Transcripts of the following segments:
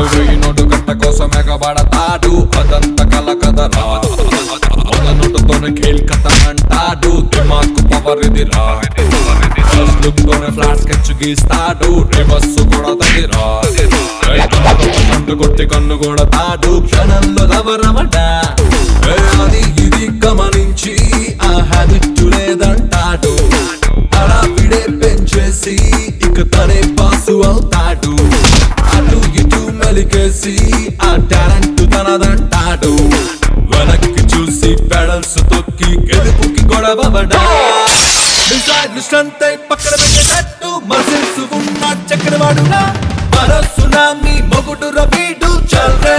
వెయ్యి నోటు గట్ట కోసం ఎగబడతాడు అదంత కల కదరా నోటుతోనే ఖేల్ కథ అంటాడు దిమాకు పవర్ ఇది రా ఫస్ట్ లుక్ తోనే ఫ్లాట్ స్కెచ్ గీస్తాడు రివర్స్ కూడా తగిరా కన్ను కొట్టి కన్ను కూడా తాడు క్షణంలో రవరమట ఏ అది ఇది గమనించి ఆ హ్యాబిట్ లేదంటాడు అలా విడే పెంచేసి ఇక తనే పాసు అవుతాడు అటు ఇటు మెలికేసి ఆ టాలెంట్ తనదంటాడు వెనక్కి చూసి పెడల్స్ తొక్కి గెలుపుకి గొడవబడా డిసైడ్ స్ట్రెంత్ అయి పక్కన పెట్టేటట్టు మసిల్స్ ఉన్న చక్రవాడులా మరో సునామీ మొగుడు రవీడు చల్రే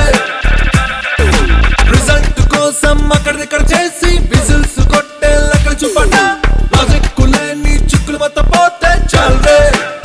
రిజల్ట్ కోసం అక్కడిక్కడ చేసి విజిల్స్ కొట్టే లెక్కలు చూపట లాజిక్ లేని చిక్కులు మొత్తం పోతే చల్రే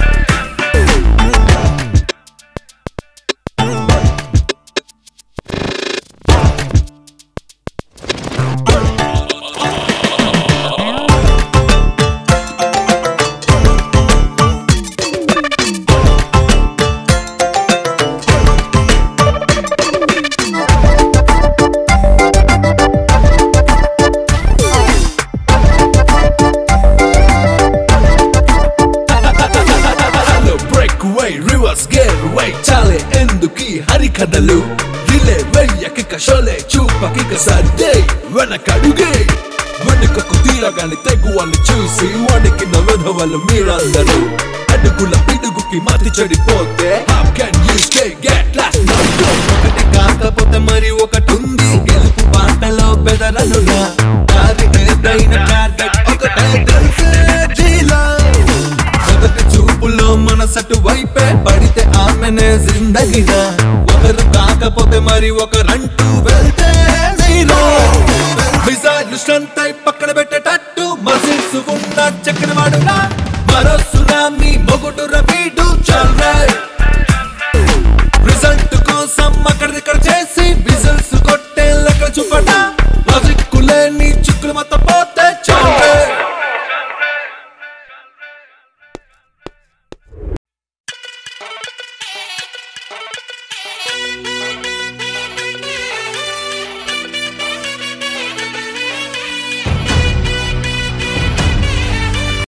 hello break why reverse gear why చాలే ఎందుకీ హరికథలు రిలే వెయ్యకిక షోలే చూపకిక సర్దే వెనకడుగే వెనుకకు తీరగాని తెగువని చూసి వణికిన విధవలు మీరందరూ అడుగుల పిడుగుకి మతి చెడిపోతే how can you stay get last night ఒకటి కాకపోతే మరి ఒకటి ఉంది గెలుపు బాటలో బెదరనుగా దారి ఏదైన టార్గెట్ ఒకటే తెలిసే జీలో మొదటి చూపులో మనసటు వైపే పడితే ఆమెనే జిందగిగా ఒకరు కాకపోతే మరి ఒకరంటూ వెళ్తే జీరో మిసైల్ స్ట్రెంత్ అయి పక్కన పెట్టేటట్టు మసిల్స్ ఉన్న చక్రవాడులా మరో సునామీ మొగుడు రవీడు చల్